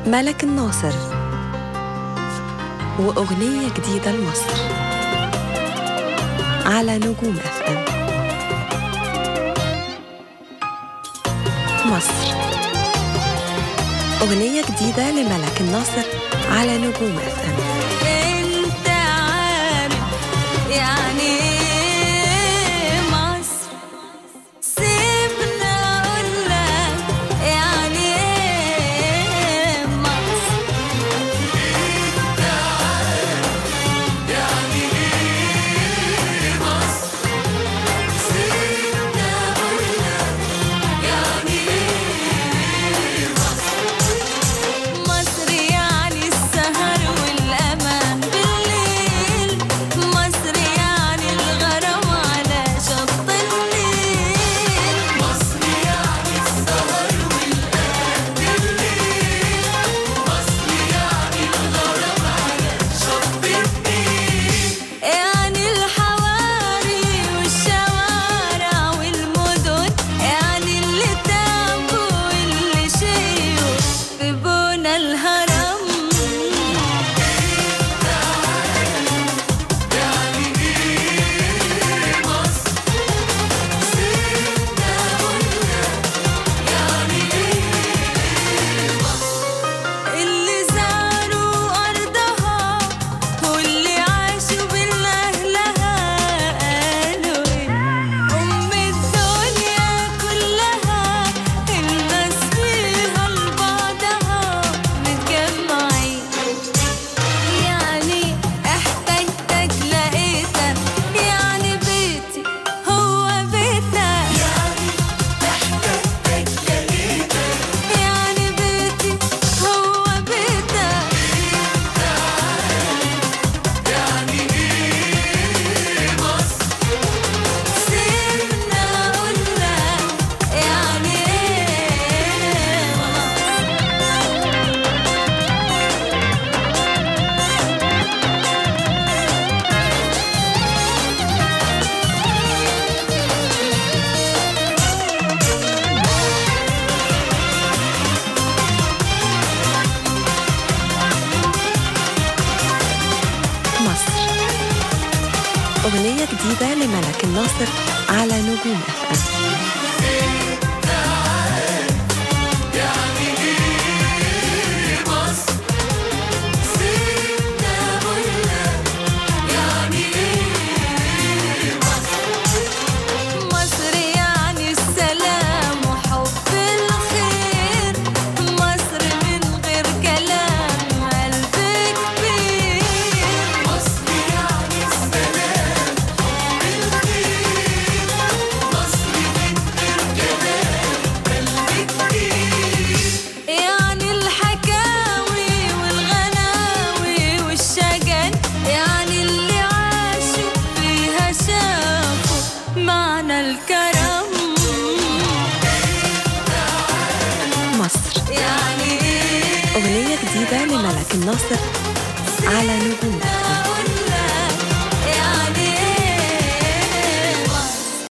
ملك الناصر وأغنية جديدة لمصر على نجوم اف ام مصر أغنية جديدة لملك الناصر على نجوم اف ام انت عارف يعني ايه مصر سيبنا اقول لك يعني ايه مصر مصر يعني السهر والأمان بالليل مصر يعني الغرام على شط النيل مصر يعني السهر والأمان بالليل مصر يعني الغرام على شط النيل يعني الحواري والشوارع والمدن يعني اللي تعبوا واللي شيوا في بنا الهرم اللي زاروا أرضها واللي عاشوا بين أهلها قالوا إيه أم الدنيا كلها الناس فيها لبعضها متجمعين يعني احتجتك لقيتك يعني بيتي هو بيتنا يعني احتجتك لقيتك يعني بيتي هو بيتك سيبنا اقول لك يعني ايه مصر مصر أغنية جديدة لملك الناصر على نجوم اف ام مصر يعني السلام وحب الخير مصر من غير كلام قلب كبير مصر يعني السلام وحب الخير مصر من غير كلام قلب كبير يعني الحكاوي والغناوي والشجن يعني اللي عاشوا فيها شافوا معنى الكرم مصر يعني ايه أغنية جديدة لملك الناصر على نجوم اف ام